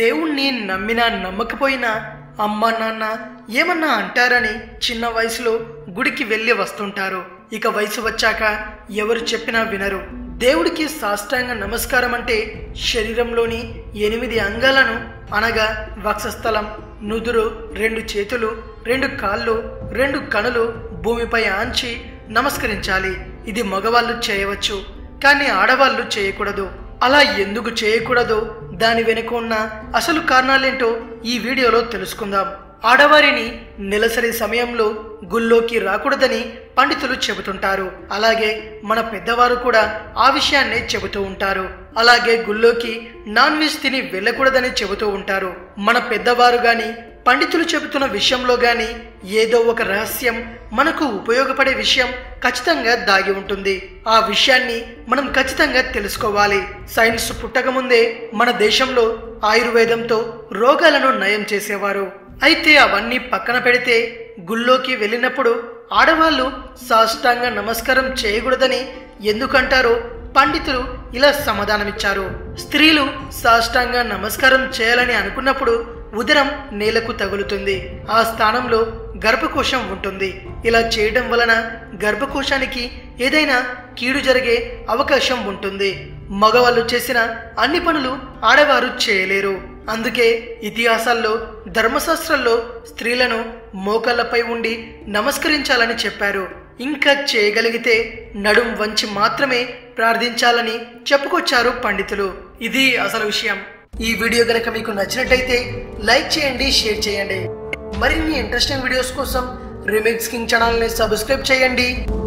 దేవుణ్ణి నమ్మినా నమ్మకపోయినా అమ్మ నాన్న ఏమన్నా అంటారని చిన్న వయసులో గుడికి వెళ్ళి వస్తుంటారు ఇక వయసు వచ్చాక ఎవరు చెప్పినా వినరు దేవుడికి సాష్టాంగ నమస్కారం అంటే శరీరంలోని ఎనిమిది అంగాలను అనగా వక్షస్థలం నుదురు రెండు చేతులు రెండు కాళ్ళు రెండు కనులు భూమిపై ఆంచి నమస్కరించాలి ఇది మగవాళ్ళు చేయవచ్చు కానీ ఆడవాళ్ళు చేయకూడదు అలా ఎందుకు చేయకూడదో దాని వెనుక ఉన్న అసలు కారణాలేంటో ఈ వీడియోలో తెలుసుకుందాం ఆడవారిని నెలసరి సమయంలో గుళ్ళోకి రాకూడదని పండితులు చెబుతుంటారు అలాగే మన పెద్దవారు కూడా ఆ విషయాన్నే చెబుతూ ఉంటారు అలాగే గుళ్ళోకి నాన్ వెజ్ తిని వెళ్ళకూడదని చెబుతూ ఉంటారు మన పెద్దవారు గాని పండితులు చెబుతున్న విషయంలో గాని ఏదో ఒక రహస్యం మనకు ఉపయోగపడే విషయం ఖచ్చితంగా దాగి ఉంటుంది ఆ విషయాన్ని మనం ఖచ్చితంగా తెలుసుకోవాలి సైన్స్ పుట్టకముందే మన దేశంలో ఆయుర్వేదంతో రోగాలను నయం చేసేవారు అయితే అవన్నీ పక్కన పెడితే గుళ్ళోకి వెళ్ళినప్పుడు ఆడవాళ్ళు సాష్టాంగ నమస్కారం చేయకూడదని ఎందుకంటారో పండితులు ఇలా సమాధానమిచ్చారు స్త్రీలు సాష్టాంగ నమస్కారం చేయాలని అనుకున్నప్పుడు ఉదరం నేలకు తగులుతుంది ఆ స్థానంలో గర్భకోశం ఉంటుంది ఇలా చేయడం వలన గర్భకోశానికి ఏదైనా కీడు జరిగే అవకాశం ఉంటుంది మగవాళ్ళు చేసిన అన్ని పనులు ఆడవారు చేయలేరు అందుకే ఇతిహాసాల్లో ధర్మశాస్త్రాల్లో స్త్రీలను మోకాళ్ళపై ఉండి నమస్కరించాలని చెప్పారు ఇంకా చేయగలిగితే నడుం వంచి మాత్రమే ప్రార్థించాలని చెప్పుకొచ్చారు పండితులు ఇది అసలు విషయం ఈ వీడియో గనక మీకు నచ్చినట్టయితే లైక్ చేయండి షేర్ చేయండి మరిన్ని ఇంట్రెస్టింగ్ వీడియోస్ కోసం రిమిక్స్ కింగ్ ఛానల్ని సబ్స్క్రైబ్ చేయండి